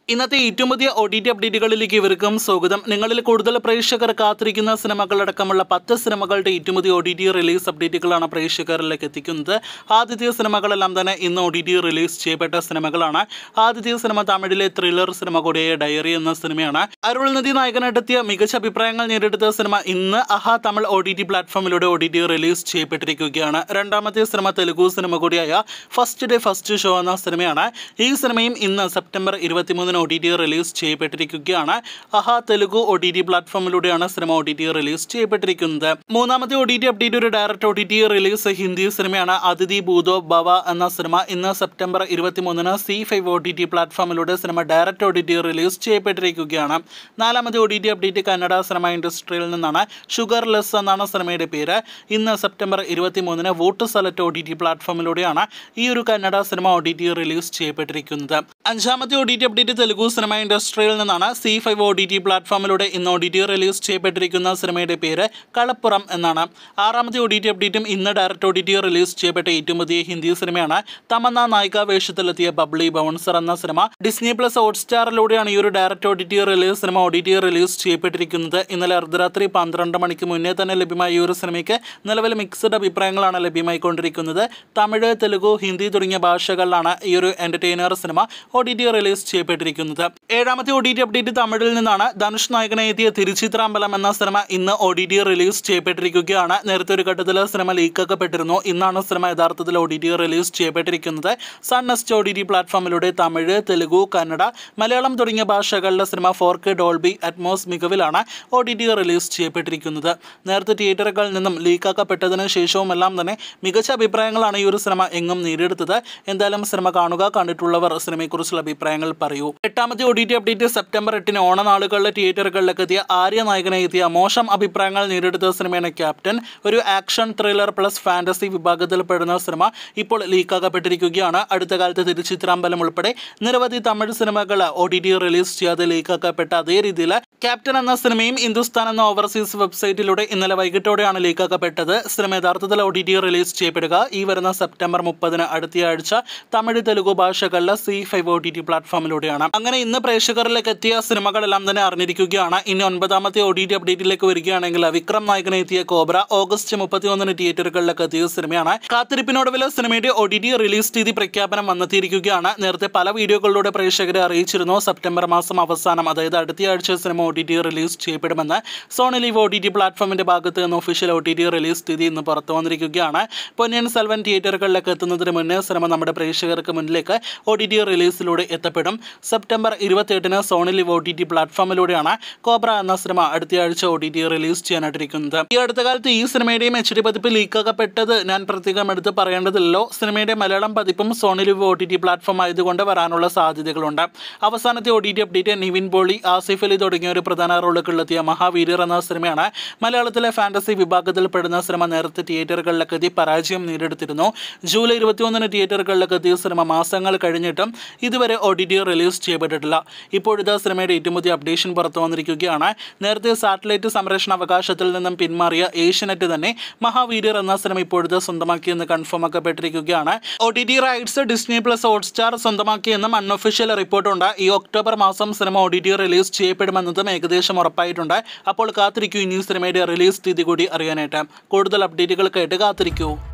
ഇന്നത്തെ ഏറ്റവും പുതിയ ഒ ടി ടി അപ്ഡേറ്റുകളിലേക്ക് ഇവർക്കും സ്വാഗതം നിങ്ങളിൽ കൂടുതൽ പ്രേക്ഷകർ കാത്തിരിക്കുന്ന സിനിമകളടക്കമുള്ള പത്ത് സിനിമകളുടെ ഏറ്റവും പുതിയ ഒ ടി ടി റിലീസ് അപ്ഡേറ്റുകളാണ് പ്രേക്ഷകരിലേക്ക് എത്തിക്കുന്നത് ആദ്യത്തെ സിനിമകളെല്ലാം തന്നെ ഇന്ന് ഒ ടി ടി റിലീസ് ചെയ്യപ്പെട്ട സിനിമകളാണ് ആദ്യത്തെ സിനിമ തമിഴിലെ ത്രില്ലർ സിനിമ കൂടിയായ ഡയറി എന്ന സിനിമയാണ് അരുൾനിധി നായകനായിട്ടെത്തിയ മികച്ച അഭിപ്രായങ്ങൾ നേടിയെടുത്ത സിനിമ ഇന്ന് Aha Tamil O T T പ്ലാറ്റ്ഫോമിലൂടെ ഒ ടി ടി റിലീസ് ചെയ്യപ്പെട്ടിരിക്കുകയാണ് രണ്ടാമത്തെ സിനിമ തെലുഗു സിനിമ കൂടിയായ ഫസ്റ്റ് ഡേ ഫസ്റ്റ് ഷോ എന്ന സിനിമയാണ് ഈ സിനിമയും ഇന്ന് സെപ്റ്റംബർ ഇരുപത്തിമൂന്നിന് ഒ ടി ടി റിലീസ് ചെയ്യപ്പെട്ടിരിക്കുകയാണ് Aha Telugu O T T പ്ലാറ്റ്ഫോമിലൂടെയാണ് cinema O T T release ചെയ്യപ്പെട്ടിരിക്കുന്നത് മൂന്നാമത്തെ ഒ ടി ടി അപ്ഡേറ്റ് ഒരു direct O T T release Hindi സിനിമയാണ് അതിഥി ഭൂതോ ഭവ എന്ന സിനിമ ഇന്ന് സെപ്റ്റംബർ ഇരുപത്തിമൂന്നിന് C five O T T പ്ലാറ്റ്ഫോമിലൂടെ cinema direct O T T release ചെയ്യപ്പെട്ടിരിക്കുകയാണ് നാലാമത്തെ O T T update Kannada cinema ഇൻഡസ്ട്രിയിൽ നിന്നാണ് ഷുഗർ ലെസ് എന്നാണ് സിനിമയുടെ പേര് ഇന്ന് സെപ്റ്റംബർ ഇരുപത്തിമൂന്നിന് Voot Select O T T പ്ലാറ്റ്ഫോമിലൂടെയാണ് ഈ ഒരു Kannada cinema O T T release ചെയ്യപ്പെട്ടിരിക്കുന്നത് അഞ്ചാമത്തെ O T T update Telugu cinema ഇൻഡസ്ട്രിയിൽ നിന്നാണ് Zee five O T T പ്ലാറ്റ്ഫോമിലൂടെ ഇന്ന് ഒ ടി ടി റിലീസ് ചെയ്യപ്പെട്ടിരിക്കുന്ന സിനിമയുടെ പേര് കളപ്പുറം എന്നാണ് ആറാമത്തെ ഒ ടി ടി അപ്ഡേറ്റും ഇന്ന് direct O T T release ചെയ്യപ്പെട്ട ഏറ്റവും പുതിയ ഹിന്ദി സിനിമയാണ് തമന്ന നായിക വേഷത്തിലെത്തിയ ബബ്ലി ബൗൺസർ എന്ന സിനിമ ഡിസ്നി പ്ലസ് ഹോട്ട്സ്റ്റാറിലൂടെയാണ് ഈ ഒരു direct O T T release cinema O T T release ചെയ്യപ്പെട്ടിരിക്കുന്നത് ഇന്നലെ അർദ്ധരാത്രി പന്ത്രണ്ട് മണിക്ക് മുന്നേ തന്നെ ലഭ്യമായ ഈ ഒരു സിനിമയ്ക്ക് നിലവിൽ മിക്സഡ് അഭിപ്രായങ്ങളാണ് ലഭ്യമായിക്കൊണ്ടിരിക്കുന്നത് തമിഴ് തെലുഗു ഹിന്ദി തുടങ്ങിയ ഭാഷകളിലാണ് ഈ ഒരു entertainer cinema O T T release ചെയ്യപ്പെട്ടിരിക്കുന്നത് ഏഴാമത്തെ ഒ ടി ടി അപ്ഡേറ്റ് തമിഴിൽ നിന്നാണ് ധനുഷ് നായകനെ എത്തിയ തിരുച്ചിത്രാമ്പലം എന്ന സിനിമ ഇന്ന് ഒ ടി ടി റിലീസ് ചെയ്യപ്പെട്ടിരിക്കുകയാണ് നേരത്തെ ഒരു ഘട്ടത്തിൽ സിനിമ ലീക്കാക്കപ്പെട്ടിരുന്നു ഇന്നാണ് സിനിമ യഥാർത്ഥത്തിൽ ഒ ടി ടി റിലീസ് ചെയ്യപ്പെട്ടിരിക്കുന്നത് Sun NXT O T T പ്ലാറ്റ്ഫോമിലൂടെ തമിഴ് തെലുഗു കന്നഡ മലയാളം തുടങ്ങിയ ഭാഷകളിലെ cinema four K Dolby Atmos മികവിലാണ് ഒ ടി ടി റിലീസ് ചെയ്യപ്പെട്ടിരിക്കുന്നത് നേരത്തെ തിയേറ്ററുകളിൽ നിന്നും ലീക്കാക്കപ്പെട്ടതിന് ശേഷവും എല്ലാം തന്നെ മികച്ച അഭിപ്രായങ്ങളാണ് ഈ ഒരു സിനിമ എങ്ങും നേടിയെടുത്തത് എന്തായാലും സിനിമ കാണുക കണ്ടിട്ടുള്ളവർ സിനിമയെക്കുറിച്ചുള്ള അഭിപ്രായങ്ങൾ പറയൂ എട്ടാമത്തെ O T T update September എട്ടിന് ഓണനാളുകളിലെ തിയേറ്ററുകളിലേക്ക് എത്തിയ ആര്യ നായകനെ എത്തിയ മോശം അഭിപ്രായങ്ങൾ നേടിയെടുത്ത സിനിമയാണ് ക്യാപ്റ്റൻ ഒരു ആക്ഷൻ ത്രില്ലർ പ്ലസ് ഫാന്റസി വിഭാഗത്തിൽ പെടുന്ന സിനിമ ഇപ്പോൾ ലീക്കാക്കപ്പെട്ടിരിക്കുകയാണ് അടുത്ത കാലത്ത് തിരുച്ചിത്രാമ്പലം ഉൾപ്പെടെ നിരവധി തമിഴ് സിനിമകൾ ഒ ടി ടി റിലീസ് ചെയ്യാതെ ലീക്കാക്കപ്പെട്ട അതേ രീതിയിൽ ക്യാപ്റ്റൻ എന്ന സിനിമയും ഹിന്ദുസ്ഥാൻ എന്ന ഓവർസീസ് വെബ്സൈറ്റിലൂടെ ഇന്നലെ വൈകിട്ടോടെയാണ് ലീക്കാക്കപ്പെട്ടത് സിനിമ യഥാർത്ഥത്തിൽ ഒ ടി ടി റിലീസ് ചെയ്യപ്പെടുക ഈ വരുന്ന സെപ്റ്റംബർ മുപ്പതിന് അടുത്തയാഴ്ച തമിഴ് തെലുഗു ഭാഷകളിലെ Zee five O T T പ്ലാറ്റ്ഫോമിലൂടെയാണ് അങ്ങനെ ഇന്ന് പ്രേക്ഷകരിലേക്ക് എത്തിയ സിനിമകളെല്ലാം തന്നെ അറിഞ്ഞിരിക്കുകയാണ് ഇനി ഒൻപതാമത്തെ ഒ ടി ടി അപ്ഡേറ്റിലേക്ക് വരികയാണെങ്കിൽ വിക്രം നായകനെ എത്തിയ കോബ്ര ഓഗസ്റ്റ് മുപ്പത്തി ഒന്നിന് തിയേറ്ററുകളിലേക്ക് എത്തിയ സിനിമയാണ് കാത്തിരിപ്പിനൊടുവിൽ സിനിമയുടെ ഒ ടി ടി റിലീസ് തീയതി പ്രഖ്യാപനം വന്നെത്തിയിരിക്കുകയാണ് നേരത്തെ പല വീഡിയോകളിലൂടെ പ്രേക്ഷകരെ അറിയിച്ചിരുന്നു സെപ്റ്റംബർ മാസം അവസാനം അതായത് അടുത്തയാഴ്ച cinema O T T release ചെയ്യപ്പെടുമെന്ന് Sony LIV O T T പ്ലാറ്റ്ഫോമിന്റെ ഭാഗത്ത് നിന്ന് official O T T release തീയതി ഇന്ന് പുറത്തു വന്നിരിക്കുകയാണ് പൊന്നിയൻ സെൽവൻ തിയേറ്ററുകളിലേക്ക് എത്തുന്നതിന് മുന്നേ സിനിമ നമ്മുടെ പ്രേക്ഷകർക്ക് മുന്നിലേക്ക് ഒ ടി ടി റിലീസിലൂടെ എത്തപ്പെടും സെപ്റ്റംബർ ഇരുപത്തിയെട്ടിന് Sony LIV O T T പ്ലാറ്റ്ഫോമിലൂടെയാണ് കോബ്ര എന്ന സിനിമ അടുത്തയാഴ്ച ഒ ടി ടി റിലീസ് ചെയ്യാനായിട്ടിരിക്കുന്നത് ഈ അടുത്ത കാലത്ത് ഈ സിനിമയുടെയും എച്ച് ഡി പതിപ്പ് ലീക്കാക്കപ്പെട്ടത് ഞാൻ പ്രത്യേകം എടുത്ത് പറയേണ്ടതില്ലല്ലോ സിനിമയുടെ മലയാളം പതിപ്പും Sony LIV O T T platform ആയതുകൊണ്ട് വരാനുള്ള സാധ്യതകളുണ്ട് അവസാനത്തെ O T T update Nivin Pauly Asif Ali തുടങ്ങിയ ഒരു പ്രധാന റോളുകളിലെത്തിയ മഹാവീര്യർ എന്ന സിനിമയാണ് മലയാളത്തിലെ ഫാന്റസി വിഭാഗത്തിൽപ്പെടുന്ന സിനിമ നേരത്തെ തിയേറ്ററുകളിലേക്ക് എത്തി പരാജയം നേരിടുത്തിരുന്നു ജൂലൈ ഇരുപത്തിയൊന്നിന് തിയേറ്ററുകളിലേക്ക് എത്തിയ സിനിമ മാസങ്ങൾ കഴിഞ്ഞിട്ടും ഇതുവരെ ഒ ടി ടി റിലീസ് ചെയ്യപ്പെട്ടിട്ടില്ല ഇപ്പോഴിത് സിനിമയുടെ ഏറ്റവും പുതിയ അപ്ഡേഷൻ പുറത്തു വന്നിരിക്കുകയാണ് നേരത്തെ സാറ്റലൈറ്റ് സംരക്ഷണ അവകാശത്തിൽ നിന്നും പിന്മാറിയ ഏഷ്യനെറ്റ് തന്നെ മഹാവീര്യർ എന്ന സിനിമ ഇപ്പോഴത്തെ സ്വന്തമാക്കിയെന്ന് കൺഫേം ആക്കപ്പെട്ടിരിക്കുകയാണ് O T T rights Disney plus Hotstar സ്വന്തമാക്കിയെന്നും അൺഒഫീഷ്യൽ റിപ്പോർട്ടുണ്ട് ഈ ഒക്ടോബർ മാസം cinema O T T release ചെയ്യപ്പെടുമെന്നതും ഏകദേശം ഉറപ്പായിട്ടുണ്ട് അപ്പോൾ കാത്തിരിക്കൂ ഇനി സിനിമയുടെ റിലീസ് തീയതി കൂടി അറിയാനായിട്ട് കൂടുതൽ അപ്ഡേറ്റുകൾക്കായിട്ട് കാത്തിരിക്കൂ